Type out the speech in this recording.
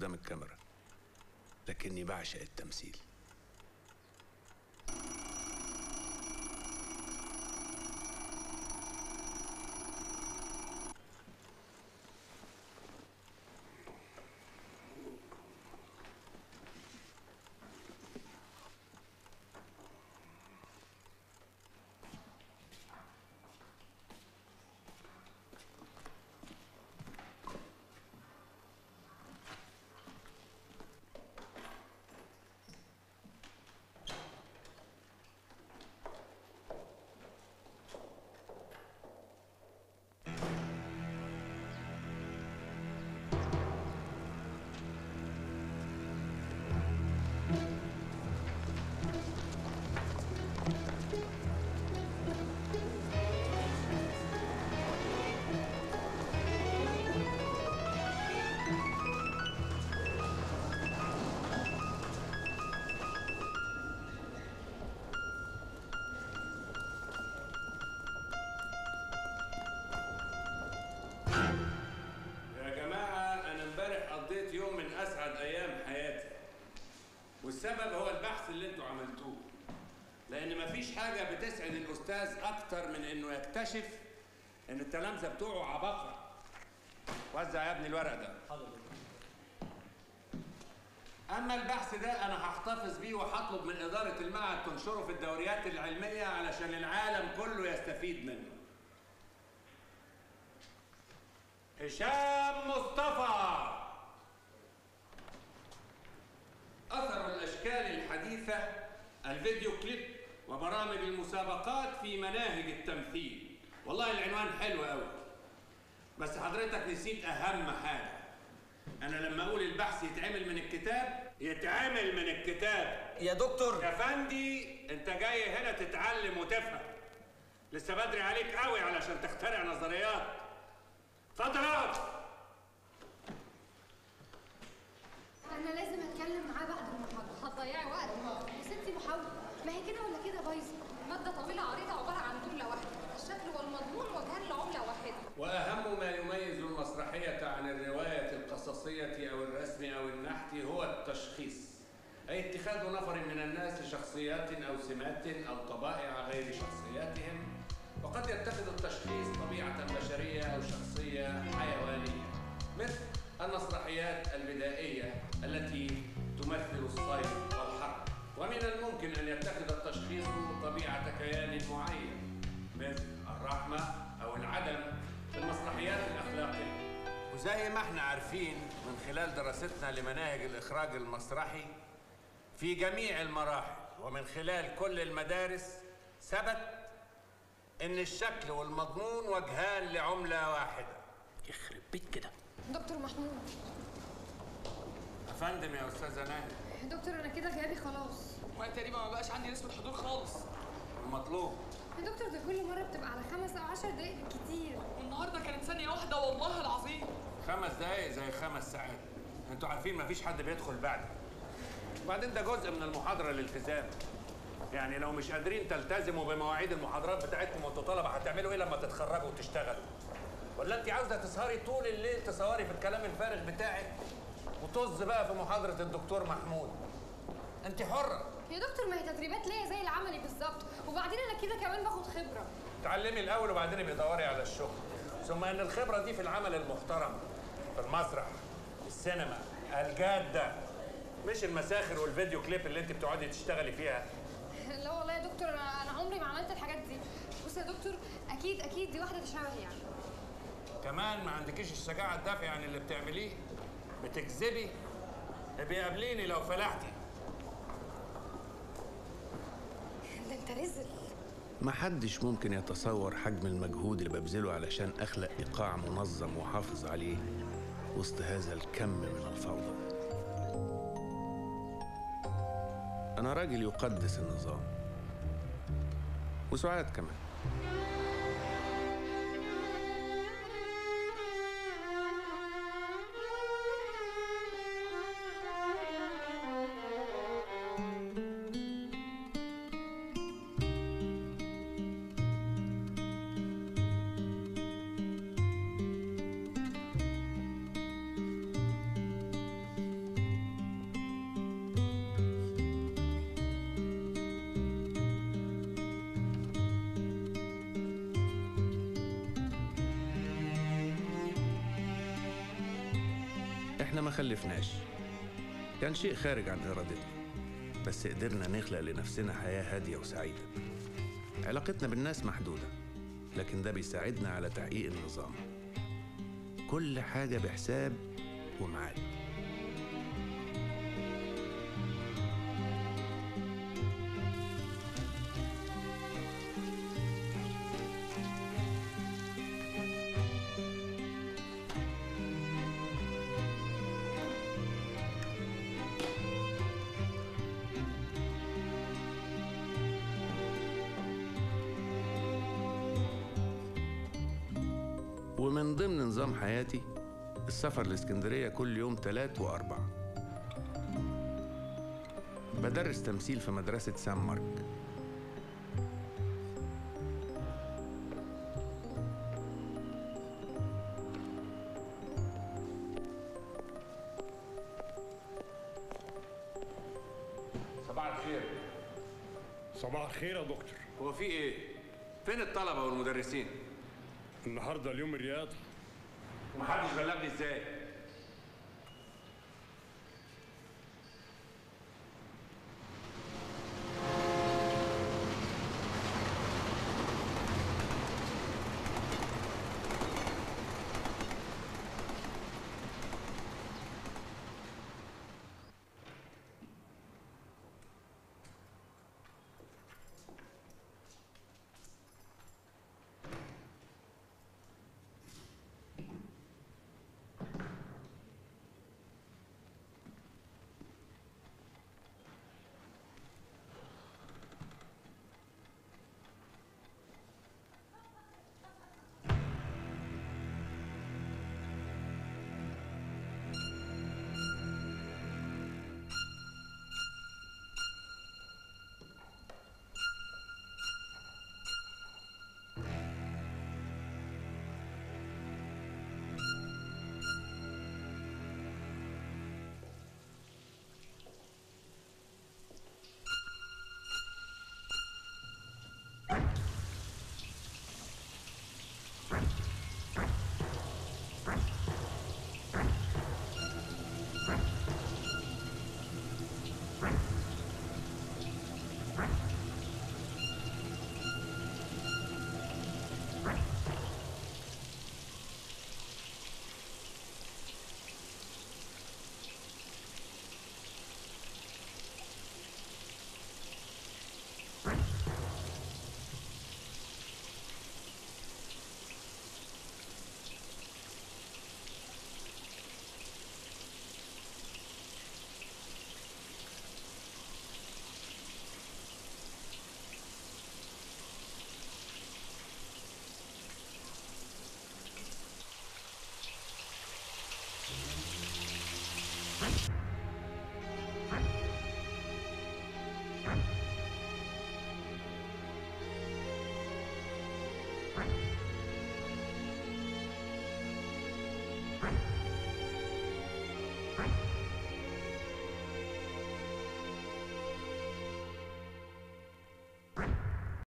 قدام الكاميرا لكني بعشق التمثيل يا جماعة أنا امبارح قضيت يوم من أسعد أيام حياتي والسبب هو البحث اللي انتوا عملتوه لأن مفيش حاجة بتسعد الأستاذ أكتر من إنه يكتشف إن التلامذة بتوعه عباقرة وزع يا ابني الورق ده أما البحث ده أنا هحتفظ بيه وهطلب من إدارة المعهد تنشره في الدوريات العلمية علشان العالم كله يستفيد منه هشام مصطفى أثر الأشكال الحديثة الفيديو كليب وبرامج المسابقات في مناهج التمثيل والله العنوان حلو قوي بس حضرتك نسيت أهم حاجة أنا لما أقول البحث يتعمل من الكتاب يتعمل من الكتاب يا دكتور يا فندي أنت جاي هنا تتعلم وتفهم لسه بدري عليك قوي علشان تخترع نظريات اتفضل اقعد انا لازم اتكلم معاه بعد المحاضره هتضيعي وقت يا ستي محاوله ما هي كده ولا كده بايظه مادة طويلة عريضة عبارة عن جملة واحدة الشكل والمضمون وجهان لعملة واحدة وأهم ما يميز المسرحية عن الرواية القصصية أو الرسم أو النحت هو التشخيص أي اتخاذ نفر من الناس لشخصيات أو سمات أو طبائع غير شخصياتهم وقد يتخذ التشخيص طبيعة بشرية أو شخصية حيوانية مثل المسرحيات البدائية التي تمثل الصيد والحرب ومن الممكن أن يتخذ التشخيص طبيعة كيان معين مثل الرحمة أو العدم في المسرحيات الأخلاقية وزي ما احنا عارفين من خلال دراستنا لمناهج الإخراج المسرحي في جميع المراحل ومن خلال كل المدارس ثبت إن الشكل والمضمون وجهان لعملة واحدة يخرب بيت كده دكتور محمود أفندم يا أستاذة ناهد دكتور انا كده غيابي خلاص وانا تقريبا ما بقاش عندي نسبة حضور خالص المطلوب يا دكتور ده كل مره بتبقى على خمس او عشر دقايق بالكتير والنهارده كانت ثانية واحدة والله العظيم خمس دقايق زي خمس ساعات انتوا عارفين مفيش حد بيدخل بعد وبعدين ده جزء من المحاضرة الالتزام يعني لو مش قادرين تلتزموا بمواعيد المحاضرات بتاعتكم وانتوا طلبة هتعملوا ايه لما تتخرجوا وتشتغلوا ولا انت عاوزة تسهري طول الليل تصوري في الكلام الفارغ بتاعك وطز بقى في محاضرة الدكتور محمود انت حرة يا دكتور ما هي تدريبات ليا زي العملي بالظبط وبعدين انا كده كمان باخد خبره تعلمي الاول وبعدين بيدوري على الشغل ثم ان الخبره دي في العمل المحترم في المسرح السينما الجاده مش المساخر والفيديو كليب اللي انت بتقعدي تشتغلي فيها لا والله يا دكتور انا أنا عمري ما عملت الحاجات دي بص يا دكتور اكيد اكيد دي واحده تشابه يعني كمان ما عندكيش الشجاعه الدافعه عن اللي بتعمليه بتكذبي بيقابليني لو فلحتي ده انت رزل محدش ممكن يتصور حجم المجهود اللي ببذله علشان أخلق إيقاع منظم وحافظ عليه وسط هذا الكم من الفوضى أنا راجل يقدس النظام وسعاد كمان احنا ما خلفناش كان شيء خارج عن ارادتنا بس قدرنا نخلق لنفسنا حياه هاديه وسعيده علاقتنا بالناس محدوده لكن ده بيساعدنا على تحقيق النظام كل حاجه بحساب وميعاد ومن ضمن نظام حياتي السفر لاسكندرية كل يوم تلات وأربع بدرس تمثيل في مدرسة سان مارك صباح الخير صباح الخير يا دكتور هو في ايه؟ فين الطلبة والمدرسين؟ النهارده اليوم الرياضي ومحدش بلغني ازاي؟